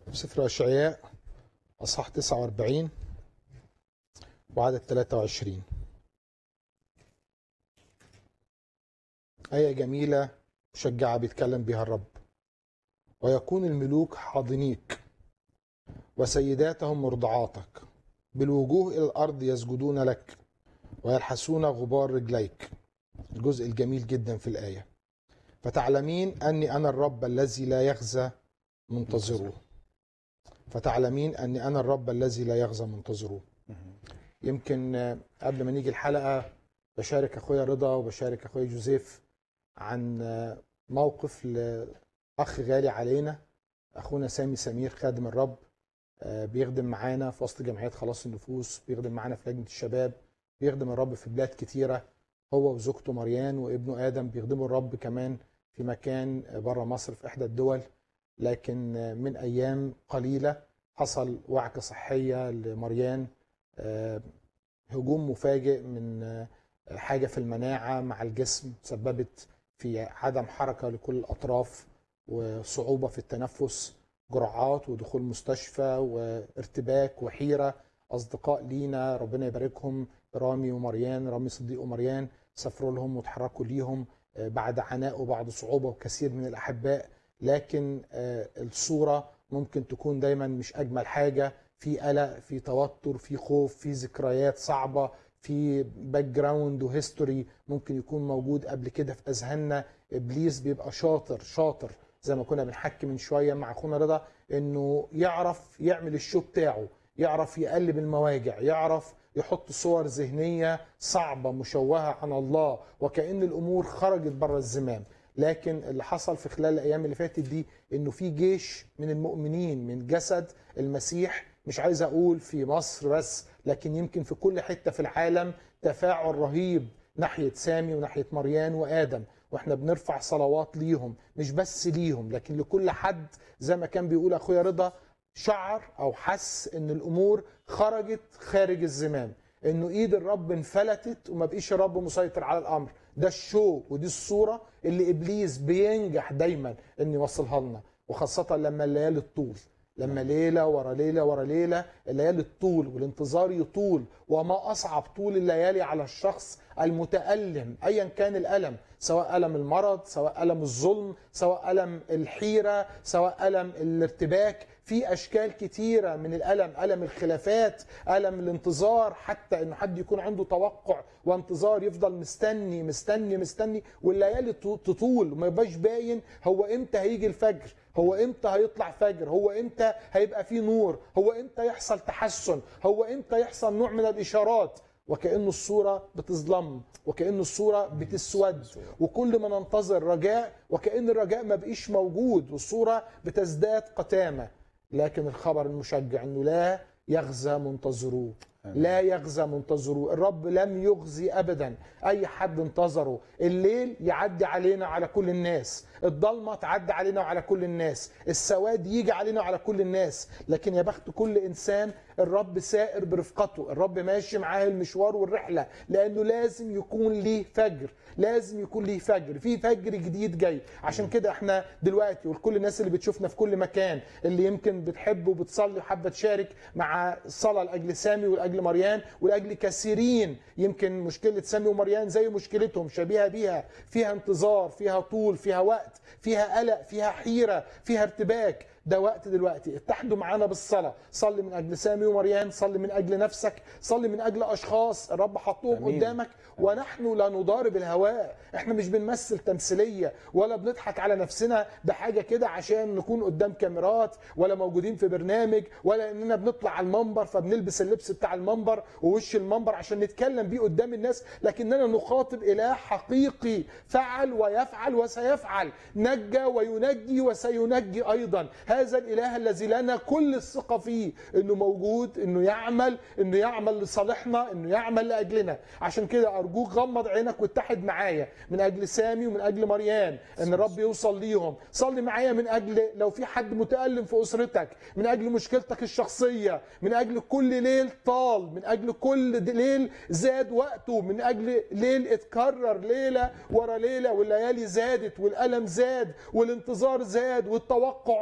سفر أشعياء أصحاح 49 وعدد 23 آية جميلة مشجعة بيتكلم بها الرب ويكون الملوك حاضنيك وسيداتهم مرضعاتك بالوجوه إلى الأرض يسجدون لك ويلحسون غبار رجليك الجزء الجميل جدا في الآية فتعلمين أني أنا الرب الذي لا يخزى منتظروه فتعلمين أني أنا الرب الذي لا يخزى منتظروه يمكن آه، قبل ما نيجي الحلقة بشارك أخويا رضا وبشارك أخويا جوزيف عن آه، موقف لأخ غالي علينا أخونا سامي سمير خادم الرب آه، بيخدم معانا في وسط جمعيات خلاص النفوس بيخدم معانا في لجنة الشباب بيخدم الرب في بلاد كتيرة هو وزوجته مريان وابنه آدم بيخدموا الرب كمان في مكان بره مصر في إحدى الدول لكن من أيام قليلة حصل وعكة صحية لمريان آه، هجوم مفاجئ من آه، حاجة في المناعة مع الجسم سببت في عدم حركة لكل الأطراف وصعوبة في التنفس جرعات ودخول مستشفى وارتباك وحيرة أصدقاء لينا ربنا يباركهم رامي ومريان رامي صديق ومريان سافروا لهم وتحركوا ليهم آه، بعد عناء وبعد صعوبة وكثير من الأحباء لكن آه، الصورة ممكن تكون دايما مش أجمل حاجة في قلق في توتر في خوف في ذكريات صعبة في باك جراوند وهيستوري ممكن يكون موجود قبل كده في أذهاننا إبليس بيبقى شاطر شاطر زي ما كنا بنحكي من شوية مع أخونا رضا إنه يعرف يعمل الشو بتاعه يعرف يقلب المواجع يعرف يحط صور ذهنية صعبة مشوهة عن الله وكأن الأمور خرجت بره الزمام لكن اللي حصل في خلال الأيام اللي فاتت دي إنه في جيش من المؤمنين من جسد المسيح مش عايز أقول في مصر بس لكن يمكن في كل حتة في العالم تفاعل رهيب ناحية سامي وناحية مريان وآدم واحنا بنرفع صلوات ليهم مش بس ليهم لكن لكل حد زي ما كان بيقول اخويا رضا شعر او حس ان الامور خرجت خارج الزمام انه ايد الرب انفلتت وما بقيش الرب مسيطر على الامر ده الشو ودي الصوره اللي ابليس بينجح دايما ان يوصلها لنا وخاصه لما الليالي الطول لما ليله ورا ليله ورا ليله الليالي الطول والانتظار يطول وما اصعب طول الليالي على الشخص المتالم ايا كان الالم سواء الم المرض سواء الم الظلم سواء الم الحيره سواء الم الارتباك في اشكال كتيره من الالم الم الخلافات الم الانتظار حتى انه حد يكون عنده توقع وانتظار يفضل مستني مستني مستني والليالي تطول وما يبقاش باين هو امتى هيجي الفجر هو امتى هيطلع فجر هو امتى هيبقى فيه نور هو امتى يحصل تحسن هو امتى يحصل نوع من الاشارات وكأن الصورة بتظلم وكأن الصورة بتسود وكل ما ننتظر رجاء وكأن الرجاء ما بقيش موجود والصورة بتزداد قتامة لكن الخبر المشجع انه لا يغزى منتظروه لا يغزى منتظروه الرب لم يغزي ابدا اي حد انتظره الليل يعدي علينا على كل الناس الضلمه تعدي علينا وعلى كل الناس السواد يجي علينا وعلى كل الناس لكن يا بخت كل انسان الرب سائر برفقته الرب ماشي معاه المشوار والرحله لانه لازم يكون ليه فجر لازم يكون ليه فجر في فجر جديد جاي عشان كده احنا دلوقتي وكل الناس اللي بتشوفنا في كل مكان اللي يمكن بتحب وبتصلي وحابه تشارك مع الصلاه لاجل سامي ولاجل مريان ولاجل كثيرين يمكن مشكله سامي ومريان زي مشكلتهم شبيهه بيها فيها انتظار فيها طول فيها وقت فيها قلق فيها حيره فيها ارتباك ده وقت دلوقتي اتحدوا معانا بالصلاه صلي من اجل سامي ومريان صلي من اجل نفسك صلي من اجل اشخاص الرب حطهم أمين. قدامك ونحن لا نضارب الهواء احنا مش بنمثل تمثيليه ولا بنضحك على نفسنا بحاجه كده عشان نكون قدام كاميرات ولا موجودين في برنامج ولا اننا بنطلع على المنبر فبنلبس اللبس بتاع المنبر ووش المنبر عشان نتكلم بيه قدام الناس لكننا نخاطب اله حقيقي فعل ويفعل وسيفعل نجى وينجي وسينجي ايضا هذا الاله الذي لنا كل الثقه فيه انه موجود انه يعمل انه يعمل لصالحنا انه يعمل لاجلنا عشان كده ارجوك غمض عينك واتحد معايا من اجل سامي ومن اجل مريان ان الرب يوصل ليهم صلي معايا من اجل لو في حد متالم في اسرتك من اجل مشكلتك الشخصيه من اجل كل ليل طال من اجل كل د- ليل زاد وقته من اجل ليل اتكرر ليله ورا ليله والليالي زادت والالم زاد والانتظار زاد والتوقع كان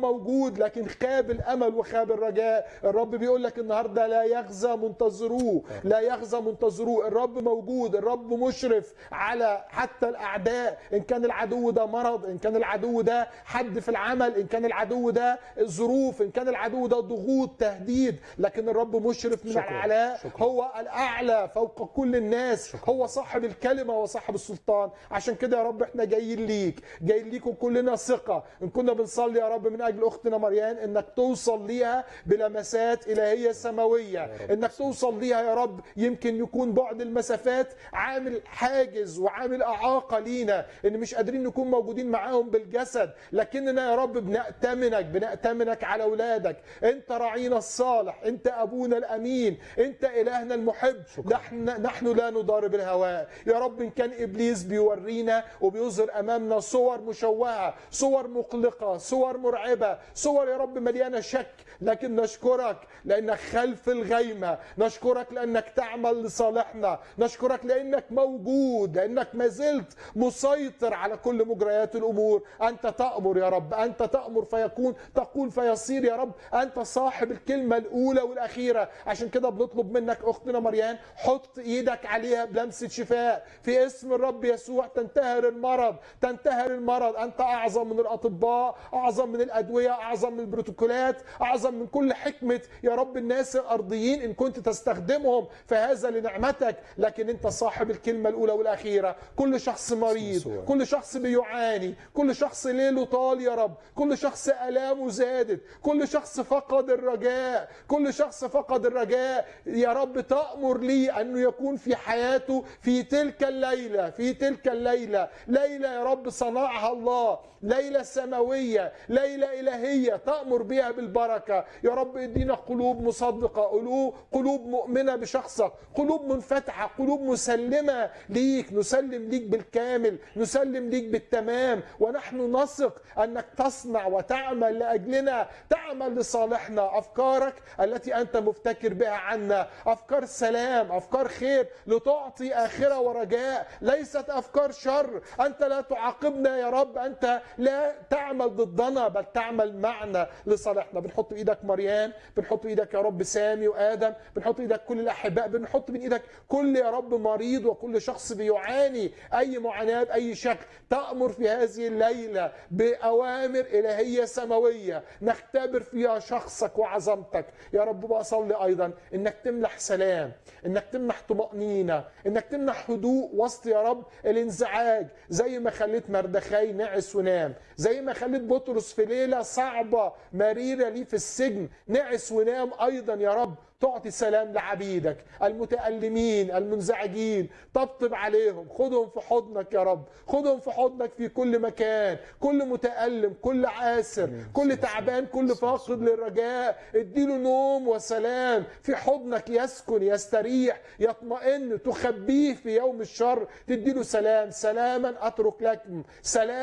موجود لكن خاب الامل وخاب الرجاء الرب بيقول لك النهارده لا يغزى منتظروه لا يغزى منتظروه الرب موجود الرب مشرف على حتى الاعداء ان كان العدو ده مرض ان كان العدو ده حد في العمل ان كان العدو ده ظروف ان كان العدو ده ضغوط تهديد لكن الرب مشرف من شكراً. العلاء شكراً. هو الاعلى فوق كل الناس هو صاحب الكلمه وصاحب السلطان عشان كده يا رب احنا جايين ليك جايين ليك وكلنا ثقه ان كنا بنصلي يا رب من اجل اختنا مريان انك توصل ليها بلمسات الهيه سماويه انك توصل ليها يا رب يمكن يكون بعد المسافات عامل حاجز وعامل اعاقه لينا ان مش قادرين نكون موجودين معاهم بالجسد لكننا يا رب بنأتمنك بنأتمنك على اولادك انت راعينا الصالح انت ابونا الامين انت الهنا المحب نحن نحن لا نضارب الهواء يا رب ان كان ابليس بيورينا وبيظهر امامنا صور مشوهه صور مقلقه صور مرعبه صور يا رب مليانه شك لكن نشكرك لانك خلف الغيمه نشكرك لانك تعمل لصالحنا نشكرك لانك موجود لانك ما زلت مسيطر على كل مجريات الامور انت تامر يا رب انت تامر فيكون تقول فيصير يا رب انت صاحب الكلمه الاولى والاخيره عشان كده بنطلب منك اختنا مريان حط ايدك عليها بلمسه شفاء في اسم الرب يسوع تنتهر المرض تنتهر المرض انت اعظم من الاطباء اعظم من الادويه اعظم من البروتوكولات اعظم من كل حكمه يا رب الناس الارضيين ان كنت تستخدمهم فهذا لنعمتك لكن انت صاحب الكلمه الاولى والاخيره كل شخص مريض يسوع. كل شخص بيعاني كل شخص ليله طال يا رب كل شخص الامه زادت كل شخص فقد الرجاء كل شخص فقد الرجاء يا رب تامر لي انه يكون في حياته في تلك الليله في تلك الليله ليله يا رب صنعها الله ليله سماويه ليله الهيه تامر بها بالبركه يا رب ادينا قلوب مصدقه قلوب قلوب مؤمنه بشخصك قلوب منفتحه قلوب مسلمه ليك نسلم ليك بالكامل نسلم ليك بالتمام ونحن نثق انك تصنع وتعمل لاجلنا تعمل لصالحنا افكارك التي انت مفتكر بها عنا افكار سلام افكار خير لتعطي اخره ورجاء ليست افكار شر انت لا تعاقبنا يا رب انت لا تعمل ضدنا بل تعمل معنا لصالحنا بنحط بايدك مريان بنحط بايدك يا رب سامي وادم بنحط بايدك كل الاحباء بنحط بين ايدك كل يا رب مريض وكل شخص بيعاني اي معاناه باي شكل تامر في هذه الليله باوامر الهيه سماويه نختبر فيها شخصك وعظمتك يا رب بصلي ايضا انك تمنح سلام انك تمنح طمانينه انك تمنح هدوء وسط يا رب الانزعاج زي ما خليت مردخاي نعس ونام زي ما خليت بطرس في ليله صعبه مريره ليه في السجن نعس ونام ايضا يا رب تعطي سلام لعبيدك المتألمين المنزعجين طبطب عليهم خدهم في حضنك يا رب خدهم في حضنك في كل مكان كل متألم كل عاسر كل تعبان كل فاقد للرجاء اديله نوم وسلام في حضنك يسكن يستريح يطمئن تخبيه في يوم الشر تديله سلام سلاما أترك لكم سلام